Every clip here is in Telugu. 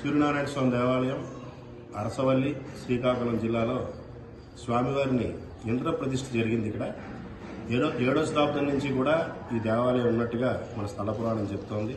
సూర్యనారాయణ స్వామి దేవాలయం అరసవల్లి శ్రీకాకుళం జిల్లాలో స్వామివారిని ఇంద్ర ప్రతిష్ఠ జరిగింది ఇక్కడ ఏడో ఏడో శతాబ్దం నుంచి కూడా ఈ దేవాలయం ఉన్నట్టుగా మన స్థల పురాణం చెప్తోంది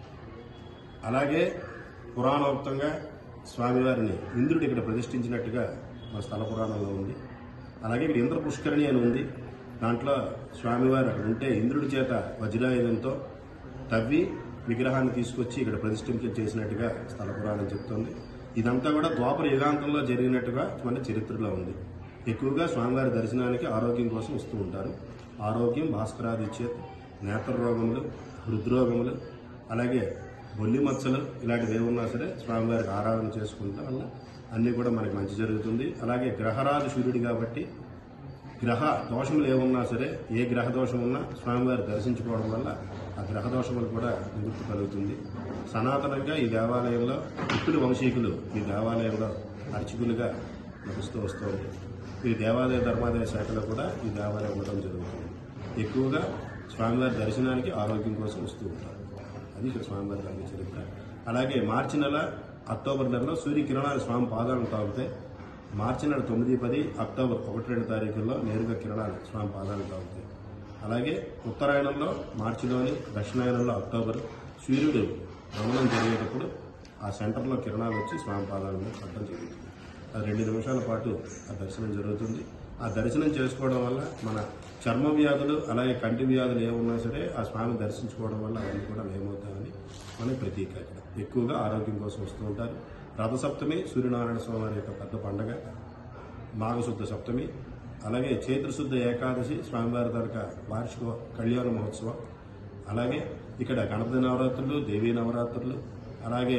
అలాగే పురాణోక్తంగా స్వామివారిని ఇంద్రుడు ఇక్కడ ప్రతిష్ఠించినట్టుగా మన స్థల పురాణంలో ఉంది అలాగే ఇక్కడ ఇంద్ర పుష్కరిణి అని ఉంది దాంట్లో స్వామివారు అక్కడ ఉంటే ఇంద్రుడి చేత వజ్రాయుధంతో తవ్వి విగ్రహాన్ని తీసుకొచ్చి ఇక్కడ ప్రతిష్ఠించ చేసినట్టుగా స్థల పురాణం చెప్తోంది ఇదంతా కూడా ద్వాపర యుగాంతంలో జరిగినట్టుగా మన చరిత్రలో ఉంది ఎక్కువగా స్వామివారి దర్శనానికి ఆరోగ్యం కోసం వస్తూ ఉంటారు ఆరోగ్యం భాస్కరాదిచ్చేత్ నేత్ర రోగములు హృద్రోగములు అలాగే బొల్లి మచ్చలు ఇలాంటివి ఏమున్నా సరే స్వామివారికి ఆరాధన చేసుకుంటాం వల్ల అన్నీ కూడా మనకి మంచి జరుగుతుంది అలాగే గ్రహరాజు సూర్యుడు కాబట్టి గ్రహ దోషములు ఏమున్నా సరే ఏ గ్రహ దోషం ఉన్నా స్వామివారి దర్శించుకోవడం వల్ల ఆ గ్రహ దోషములు కూడా నివృత్తి కలుగుతుంది సనాతనంగా ఈ దేవాలయంలో ఇప్పుడు వంశీకులు ఈ దేవాలయంలో అర్చకులుగా నడుస్తూ వస్తుంది ఈ దేవాలయ ధర్మాదాయ శాఖలో కూడా ఈ దేవాలయం ఉండడం జరుగుతుంది ఎక్కువగా స్వామివారి దర్శనానికి ఆరోగ్యం కోసం వస్తూ ఉంటారు అది ఇక్కడ స్వామివారి గారి చరిత్ర అలాగే మార్చి నెల అక్టోబర్ నెలలో సూర్యకిరణాలు స్వామి పాదాలను తాగుతాయి మార్చి నెల తొమ్మిది పది అక్టోబర్ ఒకటి రెండు తారీఖుల్లో నేరుగా కిరణాలు స్వామి పాదాలు తాగుతాయి అలాగే ఉత్తరాయణంలో మార్చిలోని దక్షిణాయనంలో అక్టోబర్ సూర్యుడు భ్రమణం జరిగేటప్పుడు ఆ సెంటర్లో కిరణాలు వచ్చి స్వామి పాదాల మీద పడడం జరుగుతుంది అది రెండు నిమిషాల పాటు ఆ దర్శనం జరుగుతుంది ఆ దర్శనం చేసుకోవడం వల్ల మన చర్మ వ్యాధులు అలాగే కంటి వ్యాధులు ఏమున్నా సరే ఆ స్వామి దర్శించుకోవడం వల్ల అవన్నీ కూడా ఏమవుతాయని మన ప్రతీక ఇక్కడ ఎక్కువగా ఆరోగ్యం కోసం వస్తూ ఉంటారు రథసప్తమి సూర్యనారాయణ స్వామి వారి యొక్క పెద్ద పండగ మాఘశుద్ధ సప్తమి అలాగే చైత్రశుద్ధ ఏకాదశి స్వామివారి తరక వార్షిక కళ్యాణ మహోత్సవం అలాగే ఇక్కడ గణపతి నవరాత్రులు దేవీ నవరాత్రులు అలాగే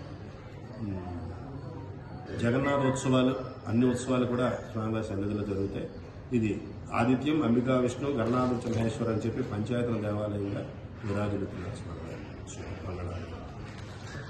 ఉమ్, జగన్నాథ ఉత్సవాలు అన్ని ఉత్సవాలు కూడా స్వామివారి సన్నిధిలో జరుగుతాయి ఇది ఆదిత్యం అంబికా విష్ణు గణనాథ మహేశ్వర్ అని చెప్పి పంచాయతీల దేవాలయంగా విరాజులుతున్నారు స్వామివారి మంగళవారం